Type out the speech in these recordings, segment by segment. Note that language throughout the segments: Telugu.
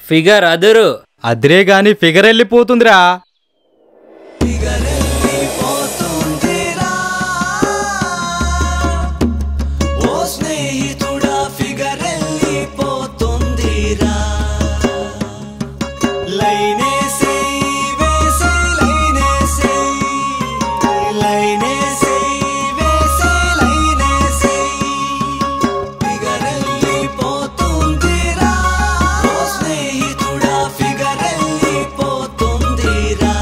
ఫిగర్ అదురు అదిరే గాని ఫిగర్ వెళ్ళిపోతుందిరా ఓ స్నేహితుడా ఫిగర్ వెళ్ళిపోతుందిరా లైనేసేయ్ వేసేయ్ లైనేసేయ్ లైనేసేయ్ వేసేయ్ లైనేసేయ్ ఫిగర్ వెళ్ళిపోతుందిరా ఓ స్నేహితుడా ఫిగర్ వెళ్ళిపోతుందిరా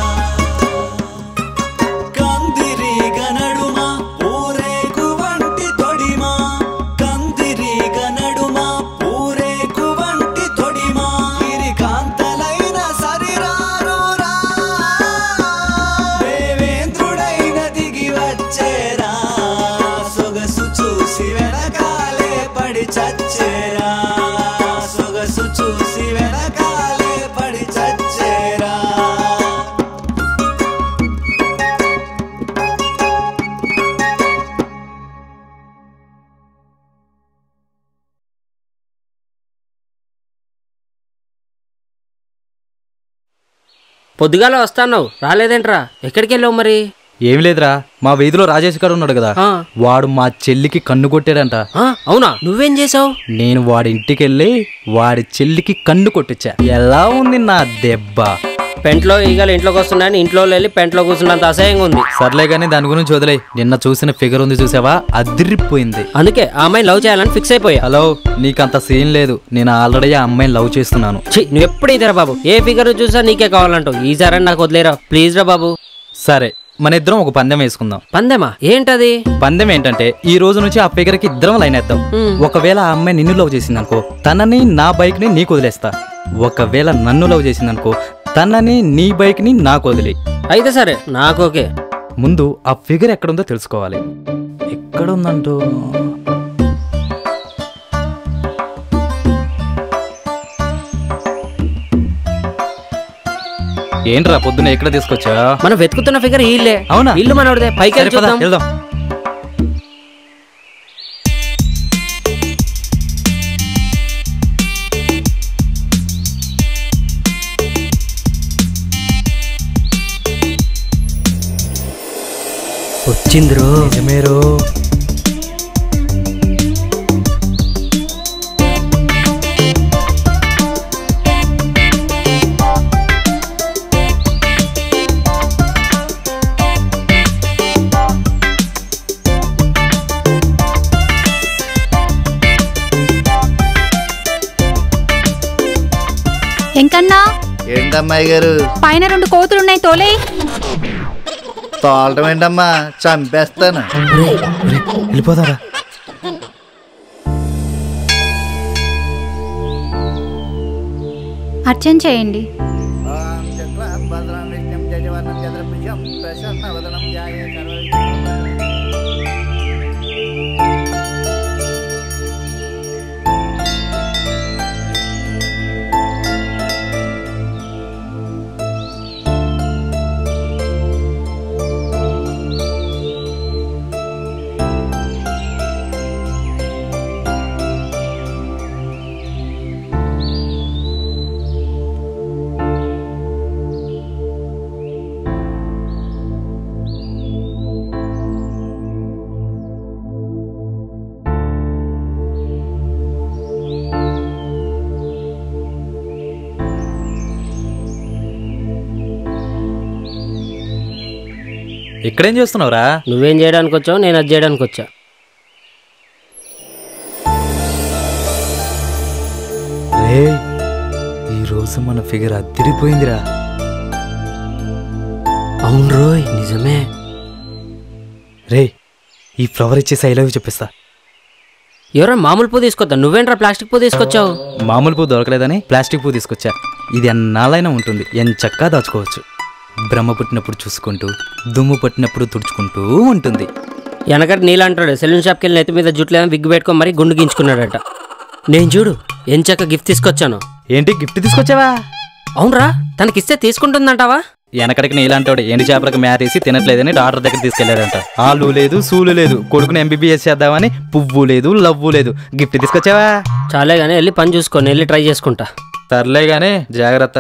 కందిరీగ నడుమ ఊరేగు వంటి తొడిమా కందిరీగ నడుమ ఊరేగు వంటి తొడిమా ఇరి కాంతలైన సరిరారురా దేవేంద్రుడైన దిగి వచ్చేరా సొగసు చూసి వెనకాలే పడి చచ్చేరా సొగసు చూసి వెనకాలే పడి చచ్చేరా పొద్దుగాల వస్తాన్నావు రాలేదేంట్రా ఎక్కడికి వెళ్ళావు మరి ఏం లేదురా మా వీధిలో రాజేష్ గారు ఉన్నాడు కదా ఆ. వాడు మా చెల్లికి కన్ను కొట్టాడంట ఆ, అవునా నువ్వేం చేసావు నేను వాడి ఇంటికి వెళ్ళి వాడి చెల్లికి కన్ను కొట్టించా ఎలా ఉంది నా దెబ్బ పెంట్లో ఈగలు ఇంట్లోకి వస్తున్నాయని ఇంట్లో వెళ్ళి పెంట్లో కూర్చున్నంత అసహ్యంగా ఉంది సర్లే గానీ దాని గురించి వదిలే నిన్న చూసిన ఫిగర్ ఉంది చూసావా అదిరిపోయింది అందుకే ఆ అమ్మాయిని లవ్ చేయాలని ఫిక్స్ అయిపోయా హలో నీకంత సీన్ లేదు నేను ఆల్రెడీ ఆ అమ్మాయిని లవ్ చేస్తున్నాను ఛీ, నువ్వు ఎప్పుడు ఇద్దరా బాబు ఏ ఫిగర్ చూసా నీకే కావాలంటావు ఈసారి నాకు వదిలేరా ప్లీజ్ రా బాబు సరే మన ఇద్దరం ఒక పందెం వేసుకుందాం పందెమా ఏంటది పందెం ఏంటంటే ఈ రోజు నుంచి ఆ ఫిగర్ కి ఇద్దరం లైన్ వేద్దాం ఒకవేళ ఆ అమ్మాయి నిన్ను లవ్ చేసింది అనుకో తనని నా బైక్ ని నీకు వదిలేస్తా ఒకవేళ నన్ను లవ్ చేసింది అనుకో తనని నీ బైక్ ని నాకు వదిలి అయితే సరే నాకు ఓకే ముందు ఆ ఫిగర్ ఎక్కడుందో తెలుసుకోవాలి ఎక్కడుందంటూ ఏంట్రా పొద్దున్న ఎక్కడ తీసుకొచ్చా మనం వెతుకుతున్న ఫిగర్ ఇల్లే అవునా? ఇల్లు మనోడిదే పైకి వెళ్ళి సరే, పద, చూద్దాం వెళ్దాం వచ్చిందిరో నిజమేరో ఎంకన్నా ఏంటమ్మాయి గారు పైన రెండు కోతులున్నాయి తోలే తోలటం ఏంటమ్మా చంపేస్తాను వెళ్ళిపోతారా అర్చన చేయండి ఇక్కడేం చేస్తున్నావురా నువ్వేం చేయడానికి వచ్చావు నేను అది చేయడానికి వచ్చా రే ఈ రోజు మన ఫిగర్ అదిరిపోయిందిరా అవును రోయ్ నిజమే రే ఈ ఫ్లవర్ ఇచ్చేసి ఐ లవ్ చెప్పిస్తా ఎవరో మామూలు పూ తీసుకొద్దా నువ్వేంట్రా ప్లాస్టిక్ పూ తీసుకొచ్చావు మామూలు పూ దొరకలేదని ప్లాస్టిక్ పూ తీసుకొచ్చా ఇది ఎన్నాళ్ళైనా ఉంటుంది ఎంచక్కా దాచుకోవచ్చు బ్రహ్మ పుట్టినప్పుడు చూసుకుంటూ దుమ్ము పట్టినప్పుడు తుడుచుకుంటూ ఉంటుంది వెనకటి నీళ్ళంటాడు సెలూన్ షాప్కి వెళ్ళి నెత్తి మీద జుట్లు ఏమో విగ్గు పెట్టుకొని మరీ గుండు గించుకున్నాడట నేను చూడు ఎంచక్క గిఫ్ట్ తీసుకొచ్చాను ఏంటి గిఫ్ట్ తీసుకొచ్చావా అవునరా తనకిస్తే తీసుకుంటుందంటావా వెనకడికి నీలాంటోడు ఎండి చేపలకు మ్యారేసి తినట్లేదని డాక్టర్ దగ్గర తీసుకెళ్లాడంట ఆలు లేదు సూలు లేదు కొడుకుని ఎంబీబీఎస్ చేద్దామని పువ్వు లేదు లవ్వు లేదు గిఫ్ట్ తీసుకొచ్చావా చాలే కానీ వెళ్ళి పని చూసుకొని వెళ్ళి ట్రై చేసుకుంటా సర్లే గానీ జాగ్రత్త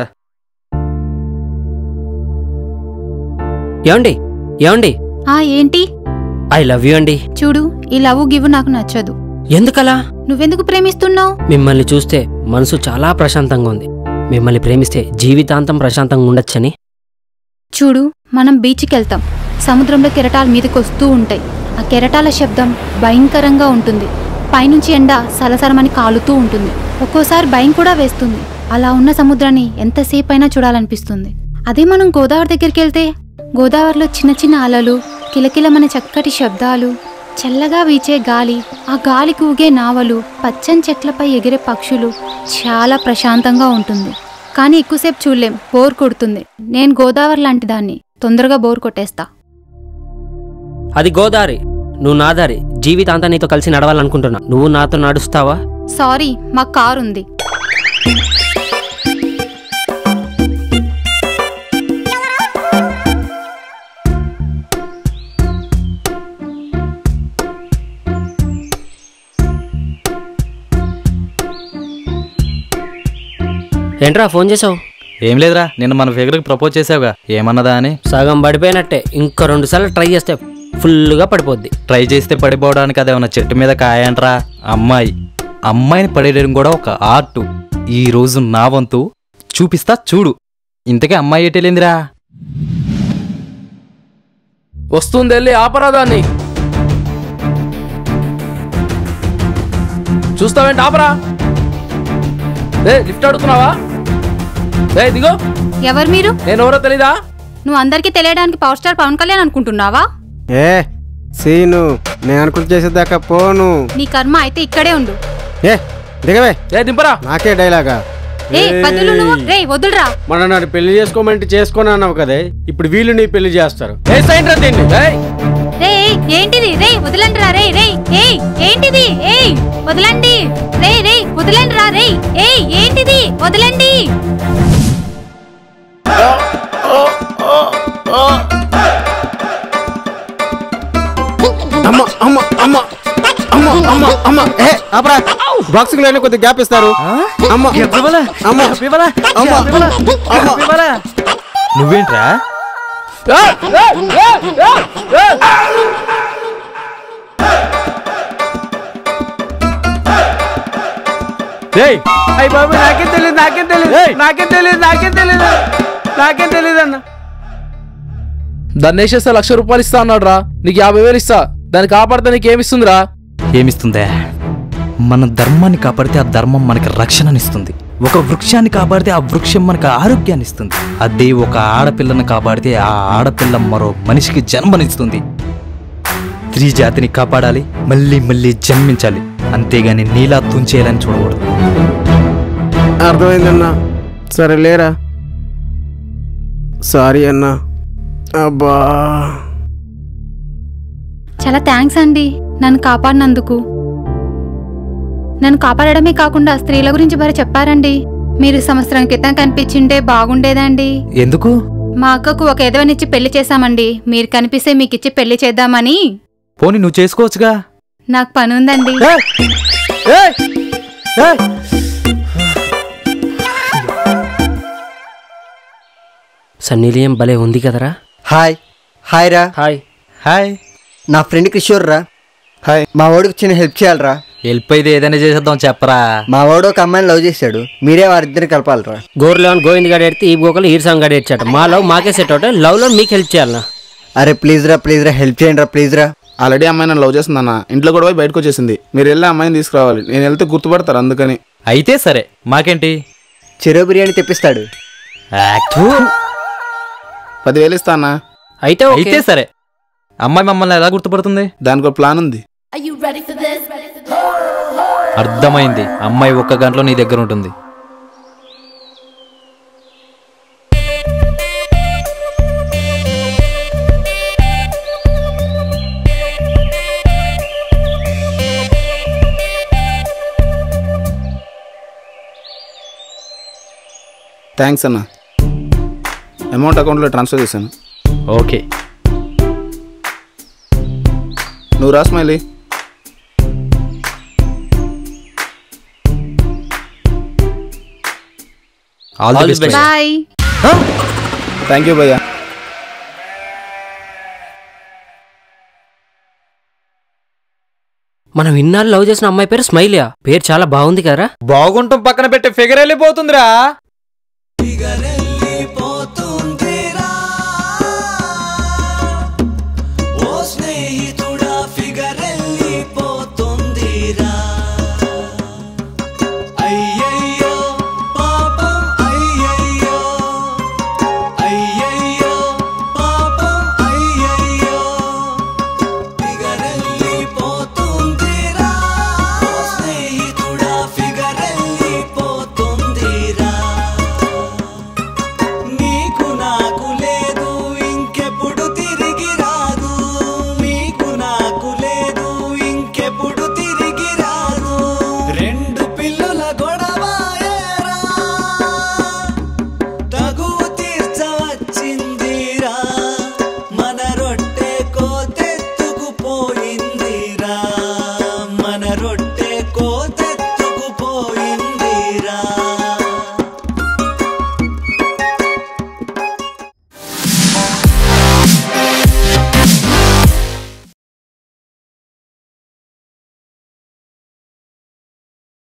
ఏమండి ఏమండి ఆ ఏంటి ఐ లవ్ యూ అండి చూడు ఈ లవ్ గివ్ నాకు నచ్చదు ఎందుకలా నువ్వెందుకు ప్రేమిస్తున్నావు మిమ్మల్ని చూస్తే మనసు చాలా ప్రశాంతంగా ఉంది మిమ్మల్ని ప్రేమిస్తే జీవితాంతం ప్రశాంతంగా ఉండొచ్చని చూడు మనం బీచ్కి వెళ్తాం సముద్రంలో కెరటాలు మీదకి వస్తూ ఉంటాయి ఆ కెరటాల శబ్దం భయంకరంగా ఉంటుంది పైనుంచి ఎండ సలసరమని కాలుతూ ఉంటుంది ఒక్కోసారి భయం కూడా వేస్తుంది అలా ఉన్న సముద్రాన్ని ఎంతసేపు అయినా చూడాలనిపిస్తుంది అదే మనం గోదావరి దగ్గరికి వెళ్తే గోదావరిలో చిన్న చిన్న అలలు కిలకిలమనే చక్కటి శబ్దాలు చల్లగా వీచే గాలి ఆ గాలికి ఊగే నావలు పచ్చని చెట్లపై ఎగిరే పక్షులు చాలా ప్రశాంతంగా ఉంటుంది కానీ ఎక్కువసేపు చూడలేం బోర్ కొడుతుంది నేను గోదావరి లాంటి దాన్ని తొందరగా బోర్ కొట్టేస్తా అది గోదారి నువ్వు నాదారి జీవితాంతం నీతో కలిసి నడవాలనుకుంటున్నా నువ్వు నాతో నడుస్తావా సారీ మా కారు ఉంది ఏంట్రా ఫోన్ చేసావు ఏం లేదురా నిన్న మన ఫిగర్కి ప్రపోజ్ చేసావుగా ఏమన్నదా అని సగం పడిపోయినట్టే ఇంకా రెండు సార్లు ట్రై చేస్తే ఫుల్గా పడిపోద్ది ట్రై చేస్తే పడిపోవడానికి అదేమన్నా చెట్టు మీద కాయంట్రా అమ్మాయి అమ్మాయిని పడేయడం కూడా ఒక ఆర్ట్ ఈ రోజు నా వంతు చూపిస్తా చూడు ఇంతకీ అమ్మాయి ఎటెళ్ళిందిరా వస్తుంది వెళ్ళి ఆపరాదాన్ని చూస్తావేంటి ఆపరా ఏ లిఫ్ట్ అడుగుతున్నావా ఏ దిగో ఎవరు మీరు నేను ఎవరో తెలీదా నువ్వు అందరికీ తెలియడానికి పవర్ స్టార్ పవన్ కళ్యాణ్ అనుకుంటున్నావా ఏ సీను నేను అనుకుంటు చేసేదాకా పోను నీ కర్మ అయితే ఇక్కడే ఉండు ఏ దిగవే ఏ దింపరా నాకే డైలాగా ఏ బదులు నువ్వు రే వదులురా మన నాడు పెళ్లి చేసుకోమంటే చేసుకోని అన్నావు కదే ఇప్పుడు వీళ్ళు నీ పెళ్లి చేస్తారు ఏ సైన్ రా దీన్ని ఏయ్, రే ఏంటిది రే వదలండి రా రే రే ఏయ్ ఏంటిది ఏయ్ వదలండి రే రే వదలండి రా రే ఏయ్ ఏంటిది వదలండి అమ్మ అమ్మ అమ్మ అమ్మ అమ్మ అమ్మ ఏ ఆపరా బాక్సింగ్ లైన్ కొద్దిగా గ్యాప్ ఇస్తారు అమ్మ అమ్మ అమ్మ అమ్మ నువ్వేంట్రా ఏయ్, ఏయ్, ఏయ్, ఏయ్, ఏయ్. ఏయ్ అయ్య బాబు నాకేం తెలియదు నాకేం తెలియదు నాకేం తెలియదు నాకేం తెలియదు నాకేం తెలియదు అన్న దాన్ని వేసేస్తే లక్ష రూపాయలు ఇస్తా అన్నాడు రా నీకు యాభై వేలు ఇస్తా దాన్ని కాపాడితే నీకు ఏమిస్తుందిరా ఏమిస్తుందే మన ధర్మాన్ని కాపాడితే ఆ ధర్మం మనకి రక్షణనిస్తుంది ఒక వృక్షాన్ని కాపాడితే ఆ వృక్షం మనకు ఆరోగ్యాన్ని ఇస్తుంది అదే ఒక ఆడపిల్లను కాపాడితే ఆ ఆడపిల్ల మరో మనిషికి జన్మనిస్తుంది స్త్రీ జాతిని కాపాడాలి మళ్ళీ మళ్ళీ జన్మించాలి అంతేగాని నీలా తుంచేయాలని చూడకూడదు అర్థమైందన్నా సరే లేరా సారీ అన్నా అబ్బా చాలా థ్యాంక్స్ అండి నన్ను కాపాడినందుకు నన్ను కాపాడడమే కాకుండా స్త్రీల గురించి మరి చెప్పారండి మీరు సంవత్సరం క్రితం కనిపించింటే బాగుండేదండి ఎందుకు మా అక్కకు ఒక ఎదవనిచ్చి పెళ్లి చేశామండి మీరు కనిపిస్తే మీకు ఇచ్చి పెళ్లి చేద్దామని పోనీ నువ్వు చేసుకోవచ్చుగా నాకు పని ఉందండి సన్నీలియం భలే ఉంది కదరా హాయ్ హాయ్ రా హాయ్ హాయ్ నా ఫ్రెండ్ కిషోర్ రా హాయ్ మా వాడికి చిన్న హెల్ప్ చేయాలరా వెళ్ళిపోయితే ఏదైనా చేసేద్దాం చెప్పరా మా వాడు ఒక అమ్మాయిని లవ్ చేశాడు మీరే వారిద్దరిని కలపాలరా గోర్లేవన్ గోవింద్ గడ ఎడితే ఈ గోకలు ఈర్సాంగ్ గడ ఏడ్చాట మా లవ్ మాకే సెట్ అవుతాయి లవ్ లో మీకు హెల్ప్ చేయాలనా అరే ప్లీజ్ రా ప్లీజ్ రా హెల్ప్ చేయండి రా ప్లీజ్ రా ఆల్రెడీ అమ్మాయి నన్ను లవ్ చేస్తుందన్న ఇంట్లో కూడా పోయి బయటకు వచ్చేసింది మీరు వెళ్ళి ఆ అమ్మాయిని తీసుకురావాలి నేను వెళ్తే గుర్తుపడతారు అందుకని అయితే సరే మాకేంటి చెరో బిర్యానీ తెప్పిస్తాడు పదివేలు ఇస్తా అన్న అయితే ఓకే. అయితే సరే అమ్మాయి మమ్మల్ని ఎలా గుర్తుపడుతుంది దానికి ఒక ప్లాన్ ఉంది అర్థమైంది అమ్మాయి ఒక్క గంటలో నీ దగ్గర ఉంటుంది థ్యాంక్స్ అన్న అమౌంట్ అకౌంట్లో ట్రాన్స్ఫర్ చేశాను ఓకే నువ్వు రా smiley all All the the best best. Bye thank you భయ్యా మనం ఇన్నాళ్ళు లవ్ చేసిన అమ్మాయి పేరు స్మైలియా పేరు చాలా బాగుంది కదరా బాగుంటాం పక్కన పెట్టే ఫిగర్ వెళ్ళిపోతుందిరా